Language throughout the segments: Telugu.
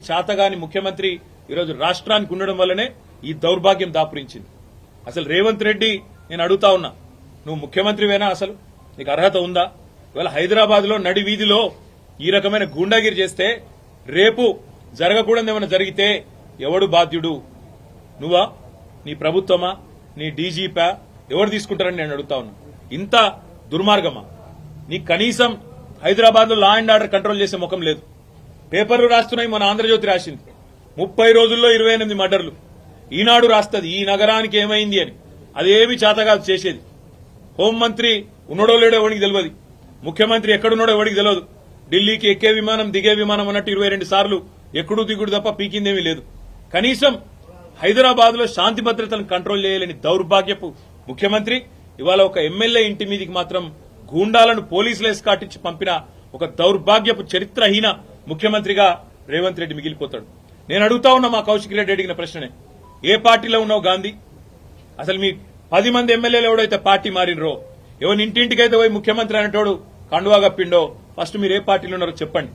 చాతగాని ముఖ్యమంత్రి ఈరోజు రాష్ట్రానికి ఉండడం వల్లనే ఈ దౌర్భాగ్యం దాపురించింది అసలు రేవంత్ రెడ్డి నేను అడుగుతా ఉన్నా నువ్వు ముఖ్యమంత్రివేనా అసలు నీకు అర్హత ఉందా ఇవాళ హైదరాబాద్ లో నడి వీధిలో ఈ రకమైన గూండాగిరి చేస్తే రేపు జరగకూడదు ఏమైనా జరిగితే ఎవడు బాధ్యుడు నువ్వా నీ ప్రభుత్వమా నీ డీజీపా ఎవరు తీసుకుంటారని నేను అడుగుతా ఉన్నా ఇంత దుర్మార్గమా నీ కనీసం హైదరాబాద్ లో లా అండ్ ఆర్డర్ కంట్రోల్ చేసే ముఖం లేదు పేపర్లు రాస్తున్నాయి మన ఆంధ్రజ్యోతి రాసింది ముప్పై రోజుల్లో ఇరవై ఎనిమిది మర్డర్లు ఈనాడు రాస్తుంది ఈ నగరానికి ఏమైంది అని అదేమి చేతగాదు చేసేది హోంమంత్రి ఉన్నాడో లేడో ఎవరికి తెలియదు ముఖ్యమంత్రి ఎక్కడున్నాడో ఎవరికి తెలియదు ఢిల్లీకి ఎక్కే విమానం దిగే విమానం అన్నట్టు ఇరవై రెండు సార్లు ఎక్కడు దిగుడు తప్ప పీకిందేమీ లేదు కనీసం హైదరాబాద్ లో శాంతి భద్రతలను కంట్రోల్ చేయలేని దౌర్భాగ్యపు ముఖ్యమంత్రి ఇవాళ ఒక ఎమ్మెల్యే ఇంటి మీదికి మాత్రం గూండాలను పోలీసులు ఎస్కాటించి పంపిన ఒక దౌర్భాగ్యపు చరిత్రహీన ముఖ్యమంత్రిగా రేవంత్ రెడ్డి మిగిలిపోతాడు నేను అడుగుతా ఉన్నా మా కౌశిక్ రెడ్డి అడిగిన ప్రశ్ననే ఏ పార్టీలో ఉన్నావు గాంధీ అసలు మీ పది మంది ఎమ్మెల్యేలు ఎవడైతే పార్టీ మారినరో ఎవరి ఇంటింటికైతే పోయి ముఖ్యమంత్రి అనేటోడు కండువా కప్పిండో ఫస్ట్ మీరు ఏ పార్టీలో ఉన్నారో చెప్పండి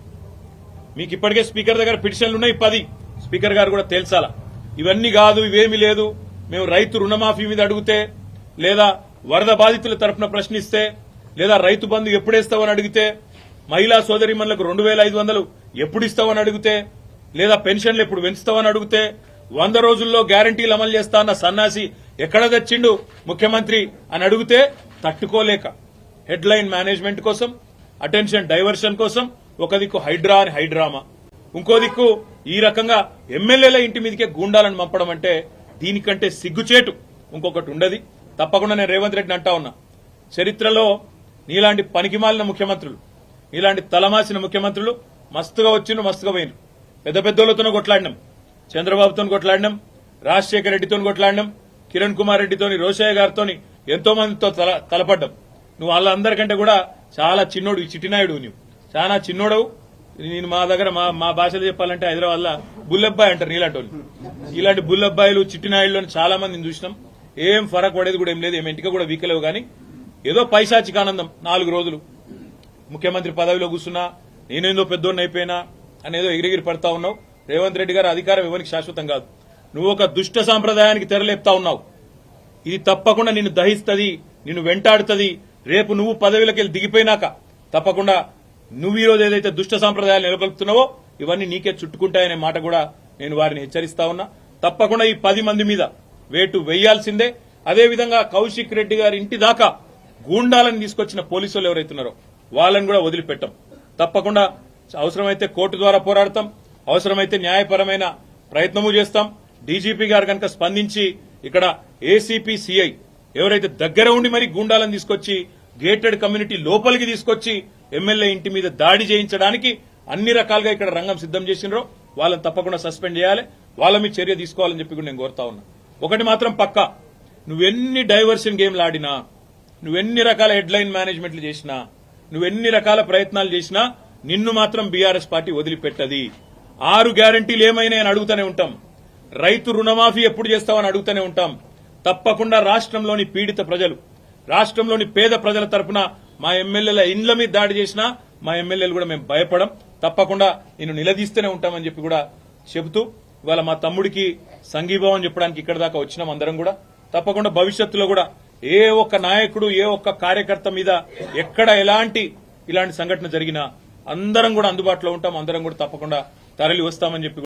మీకు ఇప్పటికే స్పీకర్ దగ్గర పిటిషన్లు ఉన్నాయి పది స్పీకర్ గారు కూడా తేల్చాలా ఇవన్నీ కాదు ఇవేమీ లేదు మేము రైతు రుణమాఫీ మీద అడిగితే లేదా వరద బాధితుల తరఫున ప్రశ్నిస్తే లేదా రైతు బంధు ఎప్పుడేస్తావని అడిగితే మహిళా సోదరిమణులకు రెండు వేల ఐదు వందలు ఎప్పుడు ఇస్తావని అడిగితే లేదా పెన్షన్లు ఎప్పుడు పెంచుతావని అడిగితే వంద రోజుల్లో గ్యారంటీలు అమలు చేస్తా అన్న సన్నాసి ఎక్కడ తెచ్చిండు ముఖ్యమంత్రి అని అడిగితే తట్టుకోలేక హెడ్ లైన్ మేనేజ్మెంట్ కోసం అటెన్షన్ డైవర్షన్ కోసం ఒక దిక్కు హైడ్రా అని హైడ్రామా ఇంకో దిక్కు ఈ రకంగా ఎమ్మెల్యేల ఇంటి మీదకే గూండాలను పంపడం అంటే దీనికంటే సిగ్గుచేటు ఇంకొకటి ఉండదు తప్పకుండా నేను రేవంత్ రెడ్డిని అంటా ఉన్నా చరిత్రలో నీలాంటి పనికిమాలిన ముఖ్యమంత్రులు నీలాంటి తలమాసిన ముఖ్యమంత్రులు మస్తుగా వచ్చిండ్రు మస్తుగా పోయినరు పెద్ద పెద్దోళ్లతోనూ కొట్లాడినాం చంద్రబాబుతో కొట్లాడినాం రాజశేఖర రెడ్డితో కొట్లాడినాం కిరణ్ కుమార్ రెడ్డితోని రోషయ్య గారితో ఎంతో మందితో తల తలపడ్డాం నువ్వు వాళ్ళందరికంటే కూడా చాలా చిన్నోడు ఈ చిట్టినాయుడు నువ్వు చాలా చిన్నోడవు నేను మా దగ్గర మా మా భాషలో చెప్పాలంటే హైదరాబాద్ లో బుల్లబ్బాయి అంటారు నీలాంటి వాళ్ళు ఇలాంటి బుల్లబ్బాయిలు చిట్టినాయుళ్ళు అని చాలా మందిని చూసినాం ఏం ఫరక్ పడేది కూడా ఏం లేదు ఏం ఇంటికి కూడా వీకలేవు కానీ ఏదో పైశాచిక ఆనందం నాలుగు రోజులు ముఖ్యమంత్రి పదవిలో కూర్చున్నా నేనేందో పెద్దోడిని అయిపోయినా అనేదో ఎగిరిగిరి పడతా ఉన్నావు రేవంత్ రెడ్డి గారు అధికారం ఎవరికి శాశ్వతం కాదు నువ్వు ఒక దుష్ట సాంప్రదాయానికి తెరలేపుతా ఉన్నావు ఇది తప్పకుండా నిన్ను దహిస్తుంది నిన్ను వెంటాడుతుంది రేపు నువ్వు పదవిలోకి వెళ్ళి దిగిపోయినాక తప్పకుండా నువ్వు ఈ రోజు ఏదైతే దుష్ట సాంప్రదాయాలు నెలకొల్పుతున్నావో ఇవన్నీ నీకే చుట్టుకుంటాయనే మాట కూడా నేను వారిని హెచ్చరిస్తా ఉన్నా తప్పకుండా ఈ పది మంది మీద వేటు వేయాల్సిందే అదేవిధంగా కౌశిక్ రెడ్డి గారి ఇంటి దాకా గూండాలను తీసుకొచ్చిన పోలీసు వాళ్ళు ఎవరైతున్నారో వాళ్ళని కూడా వదిలిపెట్టాం తప్పకుండా అవసరమైతే కోర్టు ద్వారా పోరాడతాం అవసరమైతే న్యాయపరమైన ప్రయత్నము చేస్తాం డీజీపీ గారు కనుక స్పందించి ఇక్కడ ఏసీపీ సిఐ ఎవరైతే దగ్గర ఉండి మరి గూండాలను తీసుకొచ్చి గేటెడ్ కమ్యూనిటీ లోపలికి తీసుకొచ్చి ఎమ్మెల్యే ఇంటి మీద దాడి చేయించడానికి అన్ని రకాలుగా ఇక్కడ రంగం సిద్ధం చేసినరో వాళ్ళని తప్పకుండా సస్పెండ్ చేయాలి వాళ్ళ మీద చర్య తీసుకోవాలని చెప్పి కూడా నేను కోరుతా ఉన్నా ఒకటి మాత్రం పక్కా నువ్వెన్ని డైవర్షన్ గేమ్లు ఆడినా నువ్వెన్ని రకాల హెడ్ లైన్ మేనేజ్మెంట్లు చేసినా నువ్వెన్ని రకాల ప్రయత్నాలు చేసినా నిన్ను మాత్రం బీఆర్ఎస్ పార్టీ వదిలిపెట్టది ఆరు గ్యారంటీలు ఏమైనా అని అడుగుతూనే ఉంటాం రైతు రుణమాఫీ ఎప్పుడు చేస్తామని అడుగుతూనే ఉంటాం తప్పకుండా రాష్ట్రంలోని పీడిత ప్రజలు రాష్ట్రంలోని పేద ప్రజల తరపున మా ఎమ్మెల్యేల ఇండ్ల మీద దాడి చేసినా మా ఎమ్మెల్యేలు కూడా మేము భయపడం తప్పకుండా నేను నిలదీస్తూనే ఉంటామని చెప్పి కూడా చెబుతూ ఇవాళ మా తమ్ముడికి సంఘీభావం చెప్పడానికి ఇక్కడ దాకా వచ్చినాం అందరం కూడా తప్పకుండా భవిష్యత్తులో కూడా ఏ ఒక్క నాయకుడు ఏ ఒక్క కార్యకర్త మీద ఎక్కడ ఎలాంటి ఇలాంటి సంఘటన జరిగినా అందరం కూడా అందుబాటులో ఉంటాం అందరం కూడా తప్పకుండా తరలి వస్తామని చెప్పి